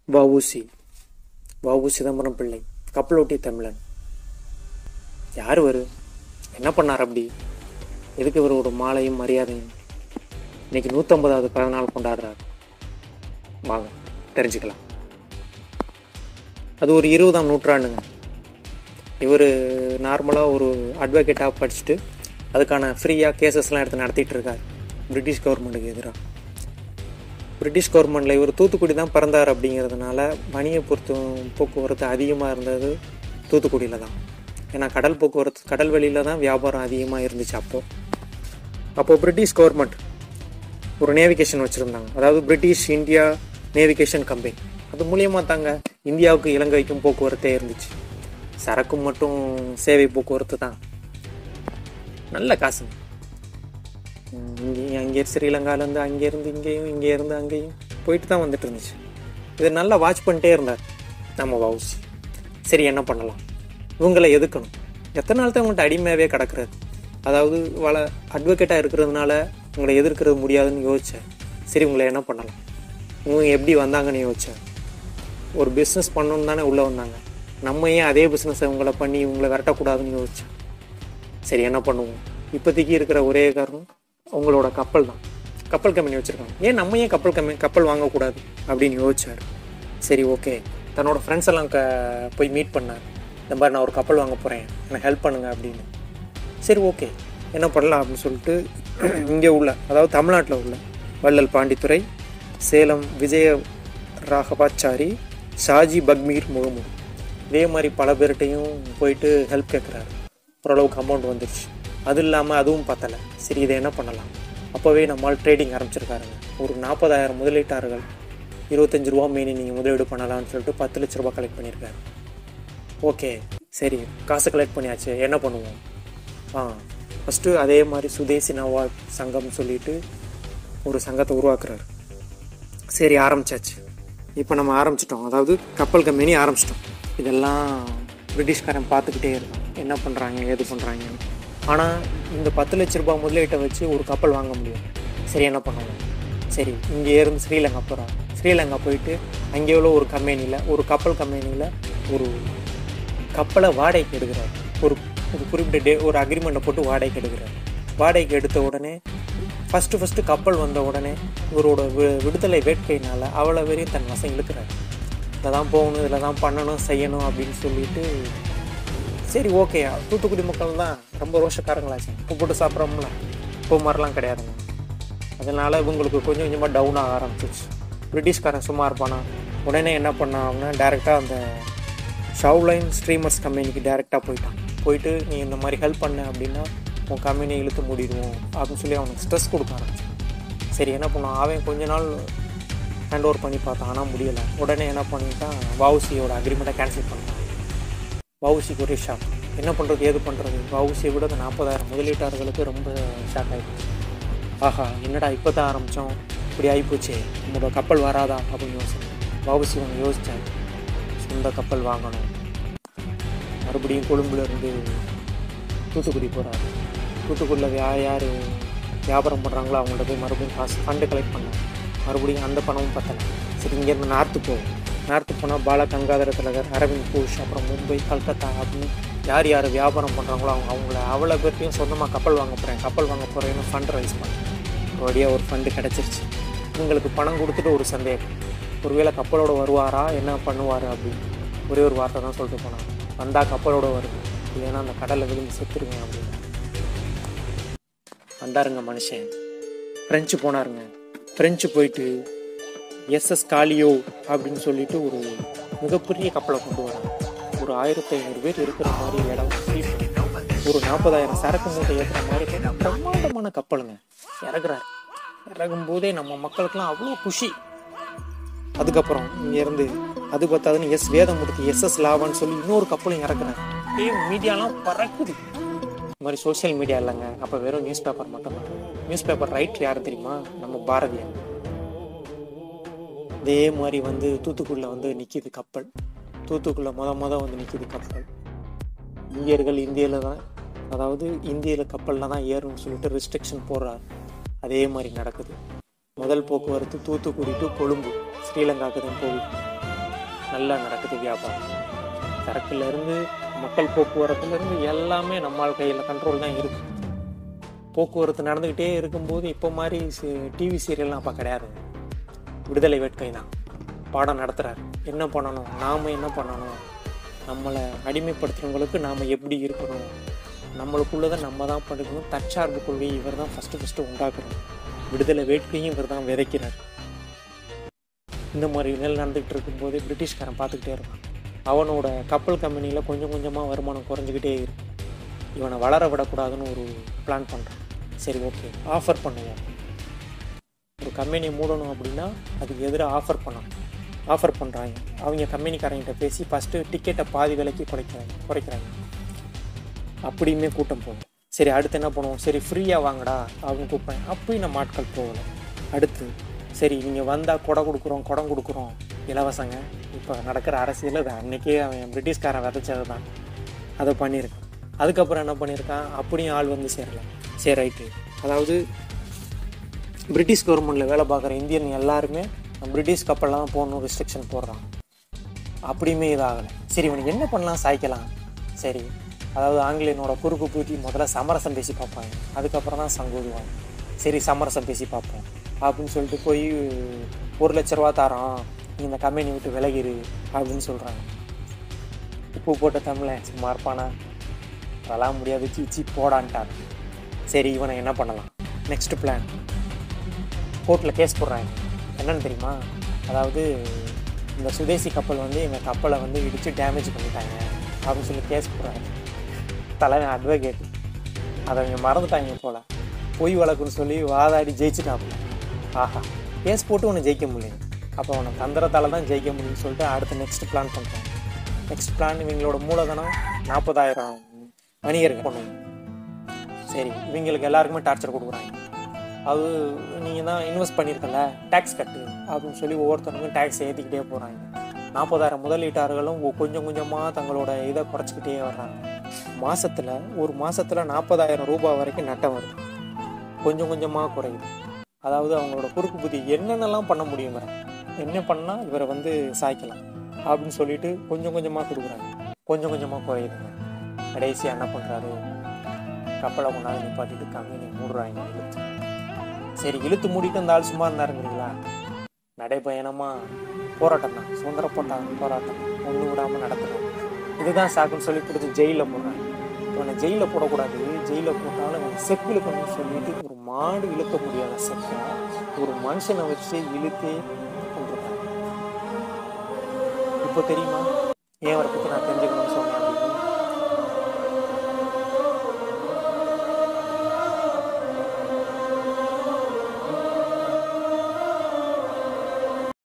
வஉசி வஉ சிதம்பரம் பிள்ளை கப்பலோட்டி தமிழன் யார் வரு என்ன பண்ணார் அப்படி எதுக்கு இவரோட மாலையும் மரியாதையும் இன்னைக்கு நூற்றம்பதாவது பிறந்தநாள் கொண்டாடுறார் வாங்க தெரிஞ்சுக்கலாம் அது ஒரு இருபதாம் நூற்றாண்டுங்க இவர் நார்மலாக ஒரு அட்வொகேட்டாக படிச்சுட்டு அதுக்கான ஃப்ரீயாக கேசஸ்லாம் எடுத்து நடத்திட்டு இருக்கார் பிரிட்டிஷ் கவர்மெண்ட்டுக்கு எதிராக பிரிட்டிஷ் கவர்மெண்ட்டில் இவர் தூத்துக்குடி தான் பிறந்தார் அப்படிங்கிறதுனால வணிக பொருத்தும் போக்குவரத்து அதிகமாக இருந்தது தூத்துக்குடியில் தான் ஏன்னா கடல் போக்குவரத்து கடல் வெளியில் தான் வியாபாரம் அதிகமாக இருந்துச்சு அப்போது அப்போது பிரிட்டிஷ் கவர்மெண்ட் ஒரு நேவிகேஷன் வச்சுருந்தாங்க அதாவது பிரிட்டிஷ் இந்தியா நேவிகேஷன் கம்பெனி அது மூலியமாக தாங்க இந்தியாவுக்கு இலங்கைக்கும் போக்குவரத்தே இருந்துச்சு சரக்கு மட்டும் சேவை போக்குவரத்து தான் நல்ல காசு இங்கேயும் அங்கே ஸ்ரீலங்காலேருந்து அங்கேருந்து இங்கேயும் இங்கேருந்து அங்கேயும் போயிட்டு தான் வந்துட்டு இருந்துச்சு இது நல்லா வாட்ச் பண்ணிட்டே இருந்தார் நம்ம வவுசி சரி என்ன பண்ணலாம் இவங்களை எதுக்கணும் எத்தனை நாள் தான் உங்கள்கிட்ட அடிமையாகவே கிடக்கிறது அதாவது வள அட்வொகேட்டாக இருக்கிறதுனால உங்களை எதிர்க்கிறது முடியாதுன்னு யோசித்தேன் சரி உங்களை என்ன பண்ணலாம் இவங்க எப்படி வந்தாங்கன்னு யோசித்தேன் ஒரு பிஸ்னஸ் பண்ணணுன்னு தானே உள்ளே வந்தாங்க நம்ம ஏன் அதே பிஸ்னஸை இவங்களை பண்ணி இவங்களை விரட்டக்கூடாதுன்னு யோசித்தேன் சரி என்ன பண்ணுவோம் இப்போதைக்கு இருக்கிற ஒரே காரணம் உங்களோட கப்பல் தான் கப்பல் கம்பெனி வச்சுருக்காங்க ஏன் நம்ம ஏன் கப்பல் கம்பெனி கப்பல் வாங்கக்கூடாது அப்படின்னு யோசிச்சார் சரி ஓகே தன்னோட ஃப்ரெண்ட்ஸ் எல்லாம் க போய் மீட் பண்ணார் இந்த மாதிரி நான் ஒரு கப்பல் வாங்க போகிறேன் எனக்கு ஹெல்ப் பண்ணுங்க அப்படின்னு சரி ஓகே என்ன பண்ணலாம் அப்படின்னு சொல்லிட்டு இங்கே உள்ள அதாவது தமிழ்நாட்டில் உள்ள வள்ளல் பாண்டித்துறை சேலம் விஜய ராகவாச்சாரி ஷாஜி பக்மீர் முகமது இதே மாதிரி பல பேர்கிட்டையும் போயிட்டு ஹெல்ப் கேட்குறாரு ஓரளவுக்கு அமௌண்ட் வந்துருச்சு அது இல்லாமல் அதுவும் பத்தலை சரி இதை என்ன பண்ணலாம் அப்போவே நம்மால் ட்ரேடிங் ஆரம்பிச்சிருக்காருங்க ஒரு நாற்பதாயிரம் முதலீட்டாளர்கள் இருபத்தஞ்சு ரூபா மீனி நீங்கள் முதலீடு பண்ணலாம்னு சொல்லிட்டு பத்து லட்ச ரூபா கலெக்ட் பண்ணியிருக்காரு ஓகே சரி காசு கலெக்ட் பண்ணியாச்சு என்ன பண்ணுவோம் ஆ ஃபஸ்ட்டு அதே மாதிரி சுதேசி நவா சங்கம் சொல்லிட்டு ஒரு சங்கத்தை உருவாக்குறாரு சரி ஆரம்பிச்சாச்சு இப்போ நம்ம ஆரம்பிச்சிட்டோம் அதாவது கப்பல் கம்பெனி ஆரம்பிச்சிட்டோம் இதெல்லாம் பிரிட்டிஷ்காரன் பார்த்துக்கிட்டே இருக்கான் என்ன பண்ணுறாங்க ஏது பண்ணுறாங்கன்னு ஆனால் இந்த பத்து லட்ச ரூபாய் முதலீட்டை வச்சு ஒரு கப்பல் வாங்க முடியும் சரி என்ன பண்ணுவோம் சரி இங்கே இருந்து ஸ்ரீலங்கா போகிறான் ஸ்ரீலங்கா போயிட்டு அங்கே உள்ள ஒரு கம்பெனியில் ஒரு கப்பல் கம்பெனியில் ஒரு கப்பலை வாடகைக்கு எடுக்கிறார் ஒரு ஒரு குறிப்பிட்ட டே ஒரு அக்ரிமெண்ட்டை போட்டு வாடகைக்கு எடுக்கிறார் வாடகைக்கு எடுத்த உடனே ஃபஸ்ட்டு ஃபஸ்ட்டு கப்பல் வந்த உடனே இவரோட வி விடுதலை வேட்கையினால் அவ்வளோ வரையும் தன் வசம் இழுக்கிறார் இதில் தான் போகணும் இதில் தான் பண்ணணும் செய்யணும் அப்படின்னு சொல்லிட்டு சரி ஓகே தூத்துக்குடி மக்கள் தான் ரொம்ப ரோஷக்காரங்களாச்சு உப்பு போட்டு சாப்பிட்றோம்ல இப்போ மாதிரிலாம் கிடையாதுங்க அதனால் இவங்களுக்கு கொஞ்சம் கொஞ்சமாக டவுன் ஆக ஆரம்பிச்சிச்சு பிரிட்டிஷ்காரன் சும்மா இருப்பானா உடனே என்ன பண்ணான் அப்படின்னா டேரெக்டாக அந்த ஷவுலைன் ஸ்ட்ரீமர்ஸ் கம்பெனிக்கு டேரெக்டாக போயிட்டான் போயிட்டு நீ இந்த மாதிரி ஹெல்ப் பண்ண அப்படின்னா உன் கம்பெனியை இழுத்து மூடிடுவோம் அப்படின்னு சொல்லி அவனுக்கு ஸ்ட்ரெஸ் கொடுக்க ஆரம்பிச்சான் சரி என்ன பண்ணான் அவன் கொஞ்ச நாள் ஹேண்ட் ஓவர் பண்ணி பார்த்தான் ஆனால் முடியலை உடனே என்ன பண்ணிட்டான் வவுசியோட அக்ரிமெண்ட்டை கேன்சல் பண்ணிட்டான் வவுசிக்கு ஒரே ஷாக் என்ன பண்ணுறது ஏது பண்ணுறது வவுசியை விட அந்த நாற்பதாயிரம் முதலீட்டாளர்களுக்கு ரொம்ப ஷாக் ஆகிடுச்சு ஆஹா என்னடா இப்போ தான் ஆரம்பித்தோம் இப்படி ஆகிப்போச்சே நம்மளோட கப்பல் வராதா அப்படின்னு யோசிச்சேன் வவுசி ஒன்று யோசித்தேன் சொந்த கப்பல் வாங்கணும் மறுபடியும் கொழும்புல இருந்து தூத்துக்குடி போகிறாரு தூத்துக்குடியில் யார் யார் வியாபாரம் பண்ணுறாங்களோ அவங்கள்ட்ட போய் மறுபடியும் காசு ஃபண்டு கலெக்ட் பண்ணேன் மறுபடியும் அந்த பணமும் பத்தலை சரி இங்கேருந்து நார்த்து போகும் நார்த்து போனால் பால கங்காதர திலகர் அரவிந்த் கோஷ் அப்புறம் மும்பை கல்கத்தா அப்படின்னு யார் யார் வியாபாரம் பண்ணுறாங்களோ அவங்க அவங்கள அவ்வளோ பேர்த்தையும் சொந்தமாக கப்பல் வாங்க போகிறேன் கப்பல் வாங்க போகிறேன்னு ஃபண்ட் ரைஸ் பண்ணேன் வழியாக ஒரு ஃபண்டு கிடச்சிருச்சு உங்களுக்கு பணம் கொடுத்துட்டு ஒரு சந்தேகம் ஒருவேளை கப்பலோட வருவாரா என்ன பண்ணுவார் அப்படின்னு ஒரே ஒரு வார்த்தை தான் சொல்லிட்டு போனாங்க வந்தால் கப்பலோட வருது இல்லைன்னா அந்த கடலில் விழுந்து செத்துருவேன் அப்படின்னு வந்தாருங்க மனுஷன் ஃப்ரெஞ்சு போனாருங்க ஃப்ரெஞ்சு போயிட்டு எஸ்எஸ் காலியோ அப்படின்னு சொல்லிட்டு ஒரு மிகப்பெரிய கப்பலை கொண்டு வராங்க ஒரு ஆயிரத்தி ஐநூறு பேர் இருக்கிற மாதிரி இடம் ஒரு நாற்பதாயிரம் சரக்கு மூட்டை ஏற்றுற மாதிரி பிரம்மாண்டமான கப்பலுங்க இறக்குறாரு இறக்கும் போதே நம்ம மக்களுக்கெல்லாம் அவ்வளோ குஷி அதுக்கப்புறம் இங்கேருந்து அது பார்த்தாதுன்னு எஸ் வேதமூர்த்தி எஸ்எஸ் லாவான்னு சொல்லி இன்னொரு கப்பலும் இறக்குறாரு அப்படியே மீடியாலாம் பறக்குது இந்த மாதிரி சோஷியல் மீடியா இல்லைங்க அப்போ வெறும் நியூஸ் பேப்பர் மட்டும்தான் நியூஸ் பேப்பர் ரைட்டர் யார் தெரியுமா நம்ம பாரதியார் இதே மாதிரி வந்து தூத்துக்குடியில் வந்து நிற்கிது கப்பல் தூத்துக்குடியில் மொத மொதல் வந்து நிற்கிது கப்பல் இந்தியர்கள் இந்தியாவில் தான் அதாவது இந்தியில் கப்பலில் தான் ஏறும்னு சொல்லிட்டு ரெஸ்ட்ரிக்ஷன் போடுறாரு அதே மாதிரி நடக்குது முதல் போக்குவரத்து தூத்துக்குடி டு கொழும்பு ஸ்ரீலங்காவுக்கு தான் போகுது நல்லா நடக்குது வியாபாரம் சரக்குலேருந்து மக்கள் போக்குவரத்துலேருந்து எல்லாமே நம்மால் கையில் கண்ட்ரோல் தான் இருக்குது போக்குவரத்து நடந்துக்கிட்டே இருக்கும்போது இப்போ மாதிரி டிவி சீரியல்லாம் அப்போ கிடையாது விடுதலை வேட்கை தான் பாடம் நடத்துகிறார் என்ன பண்ணணும் நாம் என்ன பண்ணணும் நம்மளை அடிமைப்படுத்துகிறவங்களுக்கு நாம் எப்படி இருக்கணும் நம்மளுக்குள்ளதை நம்ம தான் படிக்கணும் தற்சார்பு கொள்கையை இவர் தான் ஃபஸ்ட்டு ஃபஸ்ட்டு உண்டாக்கணும் விடுதலை வேட்கையும் இவர் தான் விதைக்கிறார் இந்த மாதிரி நிலை நடந்துகிட்டு இருக்கும்போது பிரிட்டிஷ்காரன் பார்த்துக்கிட்டே இருக்கான் அவனோட கப்பல் கம்பெனியில் கொஞ்சம் கொஞ்சமாக வருமானம் குறைஞ்சிக்கிட்டே இருக்கு இவனை வளர விடக்கூடாதுன்னு ஒரு பிளான் பண்ணுறான் சரி ஓகே ஆஃபர் பண்ணுவோம் ஒரு கம்பெனியை மூடணும் அப்படின்னா அதுக்கு எதிராக ஆஃபர் பண்ணணும் ஆஃபர் பண்ணுறாங்க அவங்க கம்பெனிக்காரங்கிட்ட பேசி ஃபஸ்ட்டு டிக்கெட்டை பாதி விலைக்கு குறைக்கிறாங்க குறைக்கிறாங்க அப்படியுமே கூட்டம் போகும் சரி அடுத்து என்ன பண்ணுவோம் சரி ஃப்ரீயாக வாங்கடா அப்படின்னு கூப்பிட்றேன் அப்பயும் நம்ம ஆட்கள் போகலை அடுத்து சரி நீங்கள் வந்தால் கொடை கொடுக்குறோம் குடம் கொடுக்குறோம் இலவசங்க இப்போ நடக்கிற அரசியல் அது அன்றைக்கே அவன் பிரிட்டிஷ்காரன் விதைச்சது தான் அதை பண்ணியிருக்கான் அதுக்கப்புறம் என்ன பண்ணியிருக்கான் அப்படியும் ஆள் வந்து சேரல சரி ரைட்டு அதாவது பிரிட்டிஷ் கவர்மெண்ட்டில் வேலை பார்க்குற இந்தியன் எல்லாருமே பிரிட்டிஷ் கப்பல்லாம் தான் போகணும் ரெஸ்ட்ரிக்ஷன் போடுறான் அப்படியுமே இதாகலை சரி இவனுக்கு என்ன பண்ணலாம் சாய்க்கலாம் சரி அதாவது ஆங்கிலேயனோட குறுக்கு பூத்தி முதல்ல சமரசம் பேசி பார்ப்பாங்க அதுக்கப்புறம் தான் சங்கூதுவாங்க சரி சமரசம் பேசி பார்ப்போம் அப்படின்னு சொல்லிட்டு போய் ஒரு லட்ச ரூபா தரோம் நீ இந்த கம்பெனி விட்டு விலகிரு அப்படின்னு சொல்கிறாங்க உப்பு போட்ட தமிழன் சும்மா இருப்பானா அதெல்லாம் முடியாது சீச்சி போடான்ட்டாங்க சரி இவனை என்ன பண்ணலாம் நெக்ஸ்ட் பிளான் கோர்ட்டில் கேஸ் போடுறாங்க என்னன்னு தெரியுமா அதாவது இந்த சுதேசி கப்பல் வந்து எங்கள் கப்பலை வந்து இடித்து டேமேஜ் பண்ணிட்டாங்க அப்படின்னு சொல்லி கேஸ் போடுறாங்க தலைவன் அட்வொகேட் அதை அவங்க மறந்துட்டாங்க போல் பொய் வழக்குன்னு சொல்லி வாதாடி ஜெயிச்சுட்டாப்புல ஆஹா கேஸ் போட்டு உன்னை ஜெயிக்க முடியும் அப்போ அவனை தந்திரத்தால் தான் ஜெயிக்க முடியும்னு சொல்லிட்டு அடுத்து நெக்ஸ்ட் பிளான் பண்ணுறாங்க நெக்ஸ்ட் பிளான் இவங்களோட மூலதனம் நாற்பதாயிரம் வணிகர்கள் பண்ணுங்க சரி இவங்களுக்கு எல்லாருக்குமே டார்ச்சர் கொடுக்குறாங்க அது நீங்கள் தான் இன்வெஸ்ட் பண்ணியிருக்கல டேக்ஸ் கட்டு அப்படின்னு சொல்லி ஒவ்வொருத்தருக்கும் டேக்ஸ் ஏற்றிக்கிட்டே போகிறாங்க நாற்பதாயிரம் முதலீட்டாளர்களும் ஒ- கொஞ்சம் கொஞ்சமாக தங்களோட இதை குறைச்சிக்கிட்டே வர்றாங்க மாசத்துல ஒரு மாசத்துல நாற்பதாயிரம் ரூபாய் வரைக்கும் நட்டம் வருது கொஞ்சம் கொஞ்சமாக குறையுது அதாவது அவங்களோட குறுக்கு புத்தி என்னென்னலாம் பண்ண முடியுங்கிற என்ன பண்ணால் இவரை வந்து சாய்க்கலாம் அப்படின்னு சொல்லிட்டு கொஞ்சம் கொஞ்சமாக கொடுக்குறாங்க கொஞ்சம் கொஞ்சமாக குறையுதுங்க கடைசியாக என்ன பண்ணுறாரு கப்பலை கொண்டாந்து நிப்பாட்டிட்டு கம்பெனி மூடுறாங்க இழுத்து சரி இழுத்து மூடிட்டு அந்த ஆள் சும்மா இருந்தாருங்கிறீங்களா நடைபயணமாக போராட்டம் தான் சுதந்திர போட்டா போராட்டம் ஒன்று விடாமல் நடத்துகிறோம் இதுதான் சாக்குன்னு சொல்லி கொடுத்து ஜெயிலில் போடுறாங்க இவனை ஜெயிலில் போடக்கூடாது ஜெயிலில் போட்டாலும் இவன் செப்பு இழுக்கணும்னு சொல்லிட்டு ஒரு மாடு இழுக்க முடியாத செப்பை ஒரு மனுஷனை வச்சு இழுத்தே கொண்டிருக்காங்க இப்போ தெரியுமா ஏன் அவரை பற்றி நான் தெரிஞ்சுக்கணும்னு சொன்னேன்